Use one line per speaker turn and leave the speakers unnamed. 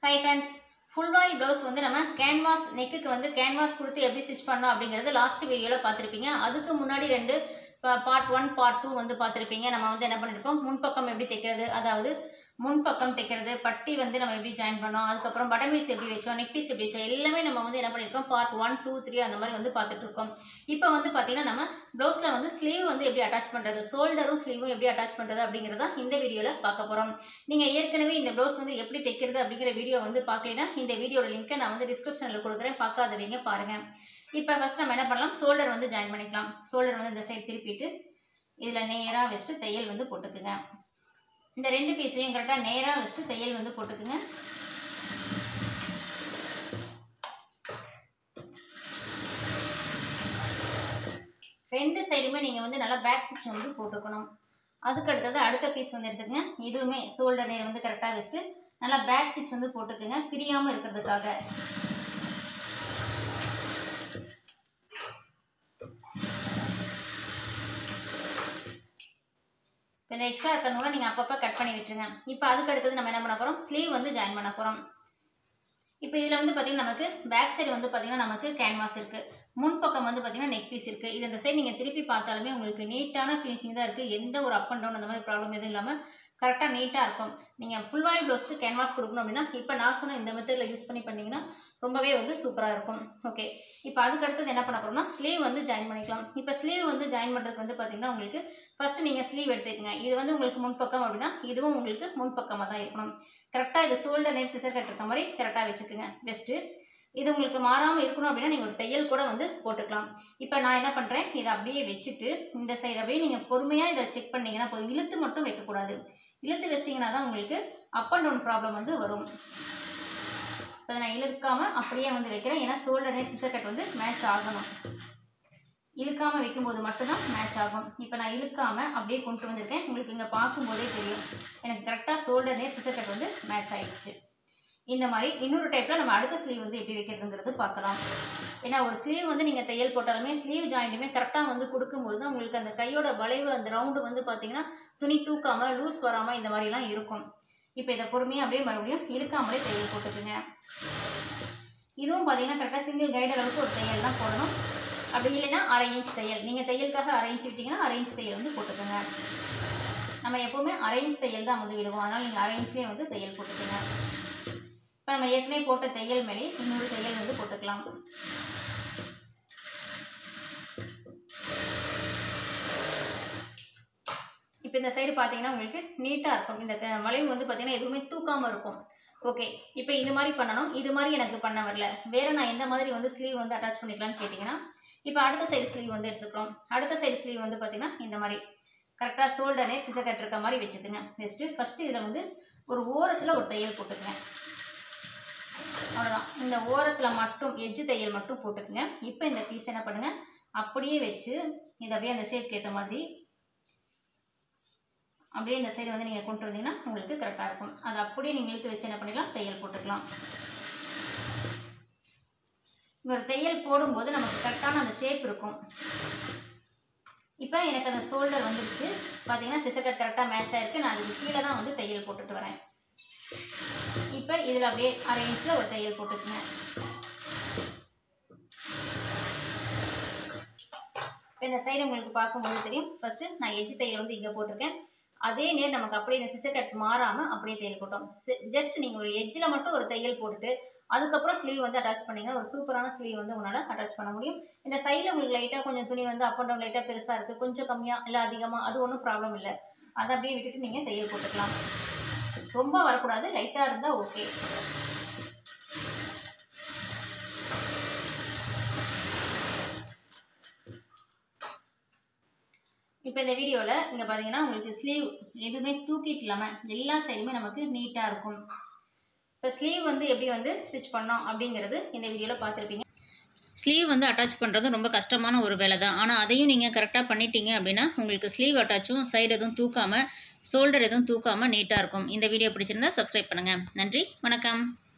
high friends full voile blouse வந்து நம்ம canvas நெக்குக்கு வந்து கேன்வாஸ் கொடுத்து எப்படி ஸ்டிச் பண்ணோம் அப்படிங்கிறது லாஸ்ட் வீடியோவில் பார்த்துருப்பீங்க அதுக்கு முன்னாடி ரெண்டு பார்ட் ஒன் பார்ட் டூ வந்து பார்த்துருப்பீங்க நம்ம வந்து என்ன பண்ணியிருப்போம் முன்பக்கம் எப்படி தைக்கிறது அதாவது முன்பக்கம் தைக்கிறது பட்டி வந்து நம்ம எப்படி ஜாயின் பண்ணோம் அதுக்கப்புறம் பட்டன் பீஸ் எப்படி வச்சோம் நெக் பீஸ் எப்படி வச்சோம் எல்லாமே நம்ம வந்து என்ன பண்ணியிருக்கோம் பார்ட் ஒன் டூ த்ரீ அந்த மாதிரி வந்து பார்த்துட்டு இருக்கோம் இப்போ வந்து பார்த்தீங்கன்னா நம்ம ப்ளவுஸில் வந்து ஸ்லீவ் வந்து எப்படி அட்டாச் பண்ணுறது ஷோல்டரும் ஸ்லீவும் எப்படி அட்டாச் பண்ணுறது அப்படிங்கிறத இந்த வீடியோவில் பார்க்க போகிறோம் நீங்கள் ஏற்கனவே இந்த ப்ளவுஸ் வந்து எப்படி தைக்கிறது அப்படிங்கிற வீடியோ வந்து பார்க்கலைன்னா இந்த வீடியோட லிங்க்கை நான் வந்து டிஸ்கிரிப்ஷனில் கொடுக்குறேன் பார்க்காதவங்க பாருங்கள் இப்போ ஃபஸ்ட் நம்ம என்ன பண்ணலாம் ஷோல்டர் வந்து ஜாயின் பண்ணிக்கலாம் ஷோல்டர் வந்து இந்த சைடு திருப்பிட்டு இதில் நேராக வச்சுட்டு தையல் வந்து போட்டுக்குங்க இந்த ரெண்டு பீஸையும் கரெக்டாக நேராக வச்சுட்டு தையல் வந்து போட்டுக்குங்க ரெண்டு சைடுமே நீங்கள் வந்து நல்லா பேக் ஸ்டிச் வந்து போட்டுக்கணும் அதுக்கு அடுத்தது அடுத்த பீஸ் வந்து எடுத்துக்கங்க இதுவுமே ஷோல்டர் நேர் வந்து கரெக்டாக வச்சுட்டு நல்லா பேக் ஸ்டிச் வந்து போட்டுக்குங்க பிரியாமல் இருக்கிறதுக்காக இப்போ இந்த எக்ஸ்ட்ரா இருக்கணும்னா நீங்கள் அப்பப்போ கட் பண்ணி விட்டுருங்க இப்போ அதுக்கு அடுத்தது நம்ம என்ன பண்ண போகிறோம் ஸ்லீவ் வந்து ஜாயின் பண்ண போகிறோம் இப்போ இதில் வந்து பார்த்திங்கன்னா நமக்கு பேக் சைடு வந்து பார்த்திங்கன்னா நமக்கு கேன்வாஸ் இருக்குது முன்பக்கம் வந்து பார்த்திங்கன்னா நெக் பீஸ் இருக்குது இது இந்த சைடு நீங்கள் திருப்பி பார்த்தாலுமே உங்களுக்கு நீட்டான ஃபினிஷிங் தான் இருக்குது எந்த ஒரு அப் அண்ட் டவுன் அந்த மாதிரி ப்ராப்ளம் எதுவும் இல்லாமல் கரெக்டாக நீட்டாக இருக்கும் நீங்கள் ஃபுல் வாய் ப்ளவுஸ்க்கு கேன்வாஸ் கொடுக்கணும் அப்படின்னா இப்போ நான் சொன்ன இந்த மெத்தடில் யூஸ் பண்ணி பண்ணிங்கன்னா ரொம்பவே வந்து சூப்பராக இருக்கும் ஓகே இப்போ அதுக்கு அடுத்தது என்ன பண்ண போகிறோம்னா ஸ்லீவ் வந்து ஜாயின் பண்ணிக்கலாம் இப்போ ஸ்லீவ் வந்து ஜாயின் பண்ணுறதுக்கு வந்து பார்த்திங்கன்னா உங்களுக்கு ஃபஸ்ட்டு நீங்கள் ஸ்லீவ் எடுத்துக்கங்க இது வந்து உங்களுக்கு முன்பக்கம் அப்படின்னா இதுவும் உங்களுக்கு முன்பக்கமாக தான் இருக்கணும் கரெக்டாக இது ஷோல்டர் நேர் சிசர் கட் இருக்க மாதிரி கரெக்டாக வச்சுக்கோங்க பெஸ்ட்டு இது உங்களுக்கு மாறாமல் இருக்கணும் அப்படின்னா நீங்கள் ஒரு தையல் கூட வந்து போட்டுக்கலாம் இப்போ நான் என்ன பண்ணுறேன் இதை அப்படியே வச்சுட்டு இந்த சைடு அப்படியே நீங்கள் பொறுமையாக இதை செக் பண்ணிங்கன்னா போதும் இழுத்து மட்டும் வைக்கக்கூடாது இழுத்து வச்சிட்டிங்கன்னா தான் உங்களுக்கு அப் அண்ட் டவுன் ப்ராப்ளம் வந்து வரும் இப்போ நான் இழுக்காமல் அப்படியே வந்து வைக்கிறேன் ஏன்னா ஷோல்டர் நேர் சிசர் கட் வந்து மேட்ச் ஆகணும் இழுக்காமல் வைக்கும்போது மட்டும்தான் மேட்ச் ஆகும் இப்போ நான் இழுக்காமல் அப்படியே கொண்டு வந்திருக்கேன் உங்களுக்கு இங்கே பார்க்கும்போதே தெரியும் எனக்கு கரெக்டாக ஷோல்டர் நேர் சிசர் கட் வந்து மேட்ச் ஆகிடுச்சு இந்த மாதிரி இன்னொரு டைப்பில் நம்ம அடுத்த ஸ்லீவ் வந்து எப்படி வைக்கிறதுங்கிறது பார்க்கலாம் ஏன்னா ஒரு ஸ்லீவ் வந்து நீங்கள் தையல் போட்டாலுமே ஸ்லீவ் ஜாயிண்ட்டுமே கரெக்டாக வந்து கொடுக்கும்போது தான் உங்களுக்கு அந்த கையோட வளைவு அந்த ரவுண்டு வந்து பார்த்தீங்கன்னா துணி தூக்காமல் லூஸ் வராமல் இந்த மாதிரிலாம் இருக்கும் இப்போ இதை பொறுமையாக அப்படியே மறுபடியும் இழுக்காமலே தையல் போட்டுக்குங்க இதுவும் பார்த்தீங்கன்னா கரெக்டாக சிங்கிள் கைடு அளவுக்கு ஒரு தையல் தான் போடணும் அப்படி இல்லைன்னா அரை இன்ச் தையல் நீங்கள் தையலுக்காக அரை இன்ச் விட்டீங்கன்னா அரை இன்ச் தையல் வந்து போட்டுக்கோங்க நம்ம எப்போவுமே அரை இன்ச் தையல் தான் வந்து விடுவோம் அதனால் நீங்கள் அரை இன்ச்லேயே வந்து தையல் போட்டுக்கோங்க இப்போ நம்ம ஏற்கனவே போட்ட தையல் மேலே இன்னொரு தையல் வந்து போட்டுக்கலாம் இப்போ இந்த சைடு பார்த்தீங்கன்னா உங்களுக்கு நீட்டாக இருக்கும் இந்த க- வளைவு வந்து பார்த்தீங்கன்னா எதுவுமே தூக்காமல் இருக்கும் ஓகே இப்போ இது மாதிரி பண்ணணும் இது மாதிரி எனக்கு பண்ண வரல வேறு நான் எந்த மாதிரி வந்து ஸ்லீவ் வந்து அட்டாச் பண்ணிக்கலாம்னு கேட்டிங்கன்னா இப்போ அடுத்த சைடு ஸ்லீவ் வந்து எடுத்துக்கிறோம் அடுத்த சைடு ஸ்லீவ் வந்து பார்த்தீங்கன்னா இந்த மாதிரி கரெக்டாக ஷோல்டரே சிசர் கட் இருக்க மாதிரி வச்சுக்குங்க வச்சுட்டு ஃபஸ்ட்டு இதில் வந்து ஒரு ஓரத்தில் ஒரு தையல் போட்டுக்குங்க அவ்வளோதான் இந்த ஓரத்தில் மட்டும் எட்ஜு தையல் மட்டும் போட்டுக்குங்க இப்போ இந்த பீஸ் என்ன பண்ணுங்கள் அப்படியே வச்சு இதை அப்படியே அந்த ஷேப்க்கு ஏற்ற மாதிரி அப்படியே இந்த சைடு வந்து நீங்கள் கொண்டு வந்தீங்கன்னா உங்களுக்கு கரெக்டாக இருக்கும் அது அப்படியே நீங்கள் இழுத்து வச்சு என்ன பண்ணிக்கலாம் தையல் போட்டுக்கலாம் இங்கே ஒரு தையல் போடும்போது நமக்கு கரெக்டான அந்த ஷேப் இருக்கும் இப்போ எனக்கு அந்த ஷோல்டர் வந்துடுச்சு பார்த்தீங்கன்னா சிசர் கட் கரெக்டாக மேட்ச் ஆயிருக்கு நான் அதுக்கு கீழே தான் வந்து தையல் போட்டுட்டு வரேன் இப்போ இதில் அப்படியே அரை இன்ச்சில் ஒரு தையல் போட்டுக்குங்க இப்போ இந்த சைடு உங்களுக்கு பார்க்கும்போது தெரியும் ஃபஸ்ட்டு நான் எஜ்ஜு தையல் வந்து இங்கே போட்டிருக்கேன் அதே நேர் நமக்கு அப்படியே இந்த சிசர் கட் மாறாமல் அப்படியே தையல் போட்டோம் ஜஸ்ட் நீங்கள் ஒரு எட்ஜில் மட்டும் ஒரு தையல் போட்டுட்டு அதுக்கப்புறம் ஸ்லீவ் வந்து அட்டாச் பண்ணீங்கன்னா ஒரு சூப்பரான ஸ்லீவ் வந்து உங்களால் அட்டாச் பண்ண முடியும் இந்த சைடில் உங்களுக்கு லைட்டாக கொஞ்சம் துணி வந்து அப் அண்ட் டவுன் லைட்டாக பெருசாக இருக்குது கொஞ்சம் கம்மியாக இல்லை அதிகமாக அது ஒன்றும் ப்ராப்ளம் இல்லை அதை அப்படியே விட்டுட்டு நீங்கள் தையல் போட்டுக்கலாம் ரொம்ப வரக்கூடாது லைட்டாக இருந்தால் ஓகே இப்போ இந்த வீடியோவில் இங்கே பார்த்தீங்கன்னா உங்களுக்கு ஸ்லீவ் எதுவுமே தூக்கிட்டு இல்லாமல் எல்லா சைடுமே நமக்கு நீட்டாக இருக்கும் இப்போ ஸ்லீவ் வந்து எப்படி வந்து ஸ்டிச் பண்ணோம் அப்படிங்கிறது இந்த வீடியோவில் பார்த்துருப்பீங்க ஸ்லீவ் வந்து அட்டாச் பண்ணுறது ரொம்ப கஷ்டமான ஒரு வேலை தான் ஆனால் அதையும் நீங்கள் கரெக்டாக பண்ணிட்டீங்க அப்படின்னா உங்களுக்கு ஸ்லீவ் அட்டாச்சும் சைடு எதுவும் தூக்காமல் ஷோல்டர் எதுவும் தூக்காமல் நீட்டாக இருக்கும் இந்த வீடியோ பிடிச்சிருந்தா சப்ஸ்கிரைப் பண்ணுங்கள் நன்றி வணக்கம்